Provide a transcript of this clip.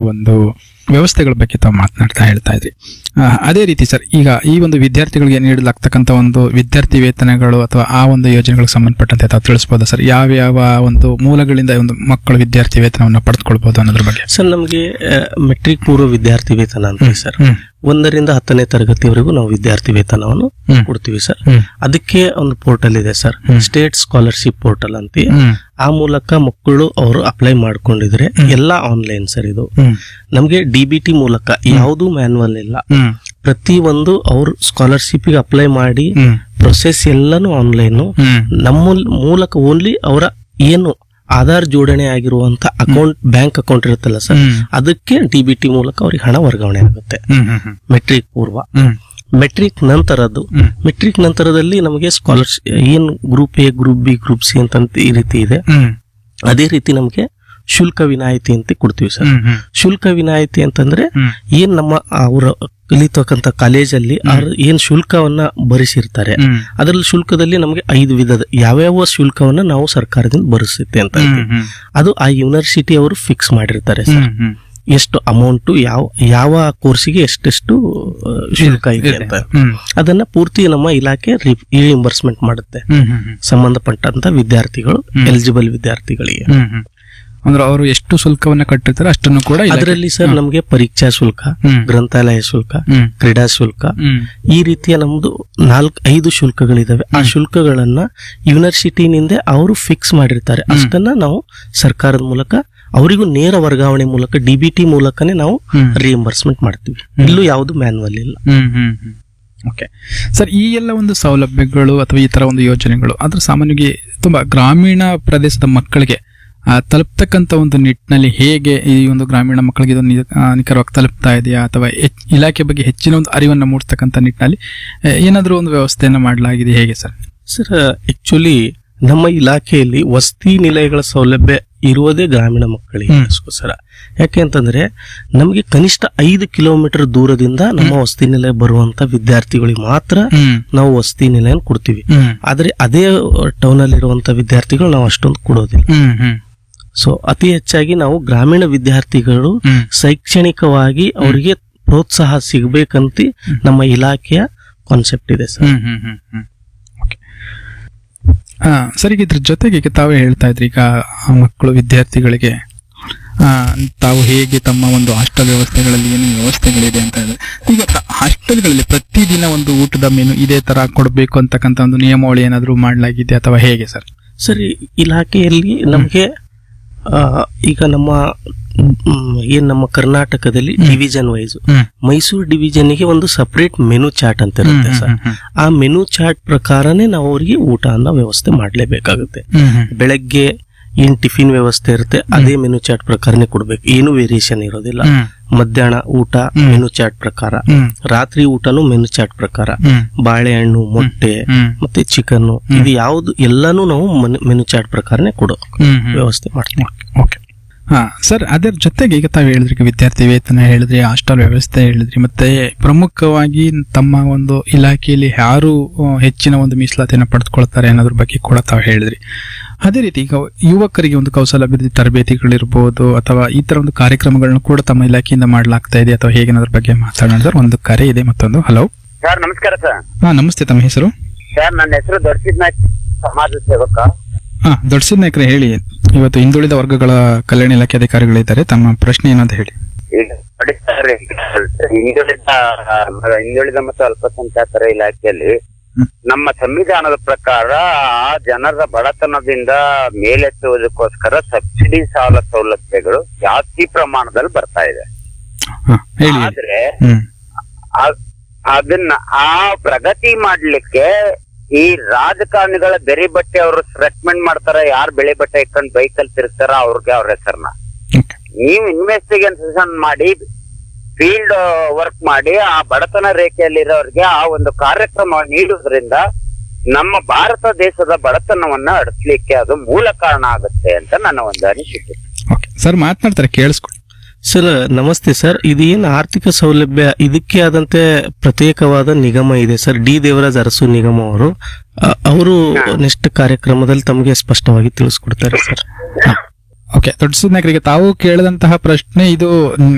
ಒಂದು ವ್ಯವಸ್ಥೆಗಳ ಬಗ್ಗೆ ತಾವು ಮಾತನಾಡ್ತಾ ಹೇಳ್ತಾ ಇದ್ರಿ ಆ, ಅದೇ ರೀತಿ ಸರ್ ಈಗ ಈ ಒಂದು ವಿದ್ಯಾರ್ಥಿಗಳಿಗೆ ನೀಡಲಾಗ್ತಕ್ಕಂಥ ಒಂದು ವಿದ್ಯಾರ್ಥಿ ವೇತನಗಳು ಅಥವಾ ಆ ಒಂದು ಯೋಜನೆಗಳಿಗೆ ಸಂಬಂಧಪಟ್ಟಂತೆ ತಾವು ತಿಳಿಸ್ಬೋದಾ ಸರ್ ಯಾವ ಯಾವ ಒಂದು ಮೂಲಗಳಿಂದ ಒಂದು ಮಕ್ಕಳು ವಿದ್ಯಾರ್ಥಿ ವೇತನವನ್ನು ಪಡೆದುಕೊಳ್ಬಹುದು ಅನ್ನೋದ್ರ ಬಗ್ಗೆ ಸರ್ ನಮಗೆ ಮೆಟ್ರಿಕ್ ಪೂರ್ವ ವಿದ್ಯಾರ್ಥಿ ವೇತನ ಅಂತ ಸರ್ ಹ್ಮ್. ಒಂದರಿಂದ ಹತ್ತನೇ ತರಗತಿವರೆಗೂ ನಾವು ವಿದ್ಯಾರ್ಥಿ ವೇತನವನ್ನು ಹ್ಮ್. ಕೊಡ್ತೀವಿ ಸರ್ ಹ್ಮ್. ಅದಕ್ಕೆ ಒಂದು ಪೋರ್ಟಲ್ ಇದೆ ಸರ್ ಸ್ಟೇಟ್ ಸ್ಕಾಲರ್ಶಿಪ್ ಪೋರ್ಟಲ್ ಅಂತ ಹ್ಮ್. ಆ ಮೂಲಕ ಮಕ್ಕಳು ಅವರು ಅಪ್ಲೈ ಮಾಡ್ಕೊಂಡಿದ್ರೆ ಎಲ್ಲ ಆನ್ಲೈನ್ ಸರ್ ಇದು ಹ್ಮ್. ನಮಗೆ ಡಿ ಬಿ ಟಿ ಮೂಲಕ ಯಾವುದೂ ಮ್ಯಾನ್ಯಲ್ ಇಲ್ಲ ಹ್ಮ್. ಪ್ರತಿ ಒಂದು ಅವರು ಸ್ಕಾಲರ್ಶಿಪ್ ಅಪ್ಲೈ ಮಾಡಿ ಹ್ಮ್. ಪ್ರೊಸೆಸ್ ಎಲ್ಲಾನು ಆನ್ಲೈನ್ ಹ್ಮ್. ನಮ್ಮ ಮೂಲಕ ಓನ್ಲಿ ಅವರ ಏನು ಆಧಾರ್ ಜೋಡಣೆ ಆಗಿರುವಂತ ಅಕೌಂಟ್ ಬ್ಯಾಂಕ್ ಅಕೌಂಟ್ ಇರುತ್ತಲ್ಲ ಸರ್ ಹ್ಮ್. ಅದಕ್ಕೆ ಡಿ ಬಿ ಟಿ ಮೂಲಕ ಅವ್ರಿಗೆ ಹಣ ವರ್ಗಾವಣೆ ಆಗುತ್ತೆ ಹ್ಮ್. ಹ್ಮ್. ಹ್ಮ್. ಮೆಟ್ರಿಕ್ ಪೂರ್ವ ಹ್ಮ್. ಮೆಟ್ರಿಕ್ ನಂತರದ್ದು ಹ್ಮ್. ಮೆಟ್ರಿಕ್ ನಂತರದಲ್ಲಿ ನಮಗೆ ಸ್ಕಾಲರ್ಶಿಪ್ ಏನ್ group A group B group C ಅಂತ ಈ ರೀತಿ ಇದೆ ಹ್ಮ್. ಅದೇ ರೀತಿ ನಮಗೆ ಶುಲ್ಕ ವಿನಾಯಿತಿ ಅಂತ ಕೊಡ್ತೀವಿ ಸರ್ ಹ್ಮ್. ಹ್ಮ್. ಶುಲ್ಕ ವಿನಾಯಿತಿ ಅಂತಂದ್ರೆ ಹ್ಮ್. ಏನ್ ನಮ್ಮ ಅವರ ಕಲಿತಕ್ಕಂತ ಕಾಲೇಜಲ್ಲಿ ಅವ್ರು ಏನ್ ಶುಲ್ಕವನ್ನ ಭರಿಸಿರ್ತಾರೆ ಹ್ಮ್. ಅದರಲ್ಲಿ ಶುಲ್ಕದಲ್ಲಿ ನಮಗೆ ಐದು ವಿಧದ ಯಾವ್ಯಾವ ಶುಲ್ಕವನ್ನ ನಾವು ಸರ್ಕಾರದಿಂದ ಭರಿಸುತ್ತೆ ಅಂತ ಹ್ಮ್. ಹೇಳ್ತೀವಿ. ಹ್ಮ್. ಅದು ಆ ಯೂನಿವರ್ಸಿಟಿ ಅವರು ಫಿಕ್ಸ್ ಮಾಡಿರ್ತಾರೆ ಸರ್ ಹ್ಮ್. ಹ್ಮ್. ಎಷ್ಟು ಅಮೌಂಟ್ ಯಾವ ಯಾವ ಕೋರ್ಸಿಗೆ ಎಷ್ಟೆಷ್ಟು ಆ, ಶುಲ್ಕ ಇದೆ ಅಂತ ಹ್ಮ್. ಅದನ್ನ ಪೂರ್ತಿ ನಮ್ಮ ಇಲಾಖೆ ರಿಇಂಬರ್ಸ್ಮೆಂಟ್ ಮಾಡುತ್ತೆ ಹ್ಮ್. ಹ್ಮ್. ಹ್ಮ್. ಸಂಬಂಧಪಟ್ಟಂತ ವಿದ್ಯಾರ್ಥಿಗಳು ಎಲಿಜಿಬಲ್ ವಿದ್ಯಾರ್ಥಿಗಳಿಗೆ ಹ್ಮ್. ಹ್ಮ್. ಅಂದ್ರೆ ಅವರು ಎಷ್ಟು ಶುಲ್ಕವನ್ನ ಕಟ್ಟಿರ್ತಾರೆ ಅಷ್ಟನ್ನು ಕೂಡ ಇಲಾಖೆ- ಅದರಲ್ಲಿ ಸರ್ ನಮಗೆ ಪರೀಕ್ಷಾ ಶುಲ್ಕ ಹ್ಮ್. ಗ್ರಂಥಾಲಯ ಶುಲ್ಕ ಹ್ಮ್. ಕ್ರೀಡಾ ಶುಲ್ಕ ಹ್ಮ್. ಈ ರೀತಿಯ ನಮ್ದು ನಾಲ್ಕು ಐದು ಶುಲ್ಕಗಳಿದಾವೆ ಆ ಶುಲ್ಕಗಳನ್ನ ಯೂನಿವರ್ಸಿಟಿನಿಂದ ಅವರು ಫಿಕ್ಸ್ ಮಾಡಿರ್ತಾರೆ ಅಷ್ಟನ್ನ ನಾವು ಸರ್ಕಾರದ ಮೂಲಕ ಅವರಿಗೂ ನೇರ ವರ್ಗಾವಣೆ ಮೂಲಕ ಡಿ ಬಿ ಟಿ ಮೂಲಕನೇ ನಾವು ಹ್ಮ್. ರಿಎಂಬರ್ಸ್ಮೆಂಟ್ ಮಾಡ್ತೀವಿ ಇಲ್ಲೂ ಯಾವುದು ಮ್ಯಾನ್ಯಲ್ ಇಲ್ಲ ಹ್ಮ್ ಹ್ಮ್ ಹ್ಮ್ ಓಕೆ ಸರ್ ಈ ಎಲ್ಲ ಒಂದು ಸೌಲಭ್ಯಗಳು ಅಥವಾ ಈ ತರ ಒಂದು ಯೋಜನೆಗಳು ಅದ್ರ ಸಾಮಾನ್ಯವಾಗಿ ತುಂಬಾ ಗ್ರಾಮೀಣ ಪ್ರದೇಶದ ಮಕ್ಕಳಿಗೆ ಆ, ತಲುಪ್ತಕ್ಕಂಥ ಒಂದು ನಿಟ್ಟಿನಲ್ಲಿ ಹೇಗೆ ಈ ಒಂದು ಗ್ರಾಮೀಣ ಮಕ್ಕಳಿಗೆ ಇದು ನಿ- ಆ, ನಿಖರವಾಗಿ ತಲುಪ್ತಾ ಇದೆಯಾ ಅಥವಾ ಹೆಚ್- ಇಲಾಖೆ ಬಗ್ಗೆ ಹೆಚ್ಚಿನ ಒಂದು ಅರಿವನ್ನು ಮೂಡಿಸ್ತಕ್ಕಂಥ ನಿಟ್ಟಿನಲ್ಲಿ ಆ, ಏನಾದ್ರೂ ಒಂದು ವ್ಯವಸ್ಥೆಯನ್ನು ಮಾಡಲಾಗಿದೆ ಹೇಗೆ ಸರ್ ಸರ್ ಆಕ್ಚುಲಿ ನಮ್ಮ ಇಲಾಖೆಯಲ್ಲಿ ವಸತಿ ನಿಲಯಗಳ ಸೌಲಭ್ಯ ಇರುವುದೇ ಗ್ರಾಮೀಣ ಮಕ್ಕಳಿಗೆ ಹ್ಮ್. ಅದಕ್ಕೋಸ್ಕರ ಯಾಕೆ ಅಂತಂದ್ರೆ ನಮಗೆ ಕನಿಷ್ಠ ಐದು ಕಿಲೋಮೀಟರ್ ದೂರದಿಂದ ನಮ್ಮ ವಸತಿ ನಿಲಯ ಬರುವಂತ ವಿದ್ಯಾರ್ಥಿಗಳಿಗೆ ಮಾತ್ರ ಹ್ಮ್ ನಾವು ವಸತಿ ನಿಲಯ ಕೊಡ್ತೀವಿ ಹ್ಮ್ ಆದ್ರೆ ಅದೇ ಟೌನ್ ಅಲ್ಲಿ ಇರುವಂತ ವಿದ್ಯಾರ್ಥಿಗಳು ನಾವು ಅಷ್ಟೊಂದು ಕೊಡೋದಿಲ್ಲ ಹ್ಮ್ ಹ್ಮ್ ಸೊ ಅತಿ ಹೆಚ್ಚಾಗಿ ನಾವು ಗ್ರಾಮೀಣ ವಿದ್ಯಾರ್ಥಿಗಳು ಹ್ಮ್ ಶೈಕ್ಷಣಿಕವಾಗಿ ಅವರಿಗೆ ಪ್ರೋತ್ಸಾಹ ಸಿಗ್ಬೇಕಂತ ನಮ್ಮ ಇಲಾಖೆಯ ಕಾನ್ಸೆಪ್ಟ್ ಇದೆ ಸರ್ ಹ್ಮ್ ಹ್ಮ್ ಹ್ಮ್ ಹ್ಮ್ ಓಕೆ ಆ, ಸರ್ ಈಗ ಇದ್ರ ಜೊತೆಗೆ ಈಗ ತಾವೇ ಹೇಳ್ತಾ ಇದ್ರಿ ಈಗ ಆ ಮಕ್ಕಳು ವಿದ್ಯಾರ್ಥಿಗಳಿಗೆ ಆ, ತಾವು ಹೇಗೆ ತಮ್ಮ ಒಂದು ಹಾಸ್ಟೆಲ್ ವ್ಯವಸ್ಥೆಗಳಲ್ಲಿ ಏನು ವ್ಯವಸ್ಥೆಗಳಿದೆ ಅಂತ ಹೇಳಿದ್ರೆ ಈಗ ತ- ಹಾಸ್ಟೆಲ್ಗಳಲ್ಲಿ ಪ್ರತಿದಿನ ಒಂದು ಊಟದ ಮೆನು ಇದೇ ತರ ಕೊಡಬೇಕು ಅಂತಕ್ಕಂಥ ಒಂದು ನಿಯಮಾವಳಿ ಏನಾದರೂ ಮಾಡಲಾಗಿದೆ ಅಥವಾ ಹೇಗೆ ಸರ್ ಸರಿ ಇಲಾಖೆಯಲ್ಲಿ ನಮಗೆ ಈಗ ನಮ್ಮ ಮ್, ಏನ್ ನಮ್ಮ ಕರ್ನಾಟಕದಲ್ಲಿ ಡಿವಿಷನ್ ವೈಸ್ ಹ್ಮ್ ಮೈಸೂರು ಡಿವಿಷನ್ಗೆ ಒಂದು ಸಪರೇಟ್ ಮೆನು ಚಾರ್ಟ್ ಅಂತ ಇರುತ್ತೆ ಸರ್ ಹ್ಮ್ ಆ ಮೆನು ಚಾರ್ಟ್ ಪ್ರಕಾರನೇ ನಾವು ಅವರಿಗೆ ಊಟ ಅನ್ನೋ ವ್ಯವಸ್ಥೆ ಮಾಡಲೇಬೇಕಾಗುತ್ತೆ ಹ್ಮ್ ಹ್ಮ್ ಬೆಳಗ್ಗೆ ಏನ್ ಟಿಫಿನ್ ವ್ಯವಸ್ಥೆ ಇರುತ್ತೆ ಅದೇ ಮೆನು ಚಾರ್ಟ್ ಪ್ರಕಾರನೇ ಕೊಡ್ಬೇಕು ಏನು ವೇರಿಯೇಷನ್ ಇರೋದಿಲ್ಲ ಹ್ಮ್ ಮಧ್ಯಾಹ್ನ ಊಟ ಮೆನು ಚಾರ್ಟ್ ಪ್ರಕಾರ ಹ್ಮ್ ರಾತ್ರಿ ಊಟನು ಮೆನು ಚಾರ್ಟ್ ಪ್ರಕಾರ ಹ್ಮ್ ಬಾಳೆಹಣ್ಣು ಮೊಟ್ಟೆ ಹ್ಮ್ ಮತ್ತೆ ಚಿಕನ್ ಇದು ಯಾವ್ದು ಎಲ್ಲಾನು ನಾವು ಮೆನು ಚಾರ್ಟ್ ಪ್ರಕಾರನೇ ಕೊಡೋ ಹ್ಮ್ ಹ್ಮ್ ವ್ಯವಸ್ಥೆ ಮಾಡ್ತೀವಿ ಓಕೆ ಹಾ ಸರ್ ಅದರ ಜೊತೆಗೆ ಈಗ ತಾವು ಹೇಳಿದ್ರಿ ಈಗ ವಿದ್ಯಾರ್ಥಿ ವೇತನ ಹೇಳಿದ್ರಿ ಹಾಸ್ಟೆಲ್ ವ್ಯವಸ್ಥೆ ಹೇಳಿದ್ರಿ ಮತ್ತೆ ಪ್ರಮುಖವಾಗಿ ತಮ್ಮ ಒಂದು ಇಲಾಖೆಯಲ್ಲಿ ಯಾರು ಆ, ಹೆಚ್ಚಿನ ಒಂದು ಮೀಸಲಾತಿಯನ್ನು ಪಡೆದುಕೊಳ್ತಾರೆ ಅನ್ನೋದ್ರ ಬಗ್ಗೆ ಕೂಡ ತಾವು ಹೇಳಿದ್ರಿ ಅದೇ ರೀತಿ ಈಗ ಯುವಕರಿಗೆ ಒಂದು ಕೌಶಲಾಭಿವೃದ್ಧಿ ತರಬೇತಿಗಳಿರ್ಬೋದು ಅಥವಾ ಈ ತರ ಒಂದು ಕಾರ್ಯಕ್ರಮಗಳನ್ನು ಕೂಡ ತಮ್ಮ ಇಲಾಖೆಯಿಂದ ಮಾಡಲಾಗ್ತಾ ಇದೆ ಅಥವಾ ಹೇಗೆ ಅನ್ನೋದ್ರ ಬಗ್ಗೆ ಮಾತಾಡೋಣ ಸರ್ ಒಂದು ಕರೆ ಇದೆ ಮತ್ತೊಂದು ಹಲೋ ಸರ್ ನಮಸ್ಕಾರ ಸರ್ ಹಾ ನಮಸ್ತೆ ತಮ್ಮ ಹೆಸರು ಸರ್ ನನ್ನ ಹೆಸರು ದೊಡ್ಡಸಿದ್ನಾಥ್ ಸಮಾಜ ಸೇವಕ ಹಾ ದೊಡ್ಡ ನಾಯ್ಕರೇ ಹೇಳಿ ಇವತ್ತು ಹಿಂದುಳಿದ ವರ್ಗಗಳ ಕಲ್ಯಾಣ ಇಲಾಖೆ ಅಧಿಕಾರಿಗಳಿದ್ದಾರೆ ತಮ್ಮ ಪ್ರಶ್ನೆ ಏನಂತ ಹೇಳಿ ಈಗ ನೋಡಿ ಸರ್ ಈಗ ಹಿಂದುಳಿದ ಹಿಂದುಳಿದ ಮತ್ತು ಅಲ್ಪಸಂಖ್ಯಾತರ ಇಲಾಖೆಯಲ್ಲಿ ಹ್ಮ್. ನಮ್ಮ ಸಂವಿಧಾನದ ಪ್ರಕಾರ ಆ ಜನರ ಬಡತನದಿಂದ ಮೇಲೆತ್ತುವುದಕ್ಕೋಸ್ಕರ ಸಬ್ಸಿಡಿ ಸಾಲ ಸೌಲಭ್ಯಗಳು ಜಾಸ್ತಿ ಪ್ರಮಾಣದಲ್ಲಿ ಬರ್ತಾ ಇದೆ ಹಾ ಹೇಳಿ ಹೇಳಿ. ಆದ್ರೆ ಹ್ಮ್ ಆ- ಅದನ್ನ ಆ ಪ್ರಗತಿ ಮಾಡ್ಲಿಕ್ಕೆ ಈ ರಾಜಕಾರಣಿಗಳ ಬೆರಿ ಬಟ್ಟೆ ಅವರು ರೆಕಮೆಂಡ್ ಮಾಡ್ತಾರ ಯಾರು ಬೆಳೆ ಬಟ್ಟೆ ಇಟ್ಕೊಂಡು ಬೈಕಲ್ಲಿ ತಿರ್ತಾರ ಅವ್ರಿಗೆ ಅವ್ರ ಹೆಸರನ್ನ ಓಕೆ ನೀವು ಇನ್ವೆಸ್ಟಿಗೇಷನ್ ಮಾಡಿ ಫೀಲ್ಡ್ ವರ್ಕ್ ಮಾಡಿ ಆ ಬಡತನ ರೇಖೆಯಲ್ಲಿರೋರಿಗೆ ಆ ಒಂದು ಕಾರ್ಯಕ್ರಮ ನೀಡುವುದರಿಂದ ನಮ್ಮ ಭಾರತ ದೇಶದ ಬಡತನವನ್ನ ಅಡಸ್ಲಿಕ್ಕೆ ಅದು ಮೂಲ ಕಾರಣ ಆಗುತ್ತೆ ಅಂತ ನನ್ನ ಒಂದು ಅನಿಸಿಕೆ ಓಕೆ ಸರ್ ಮಾತನಾಡ್ತಾರೆ ಕೇಳಿಸ್ಕೊಳ್ಳಿ ಸರ್ ನಮಸ್ತೆ ಸರ್ ಇದೇನು ಆರ್ಥಿಕ ಸೌಲಭ್ಯ ಇದಕ್ಕೆ ಆದಂತೆ ಪ್ರತ್ಯೇಕವಾದ ನಿಗಮ ಇದೆ ಸರ್ ಡಿ ದೇವರಾಜ್ ಅರಸು ನಿಗಮ ಅವರು ಅ- ಅವರು ನೆಕ್ಸ್ಟ್ ಕಾರ್ಯಕ್ರಮದಲ್ಲಿ ತಮಗೆ ಸ್ಪಷ್ಟವಾಗಿ ತಿಳಿಸ್ಕೊಡ್ತಾರೆ ಸರ್ ಓಕೆ ದೊಡ್ಡ ನಾಯಕರಿಗೆ ತಾವು ಕೇಳಿದಂತಹ ಪ್ರಶ್ನೆ ಇದು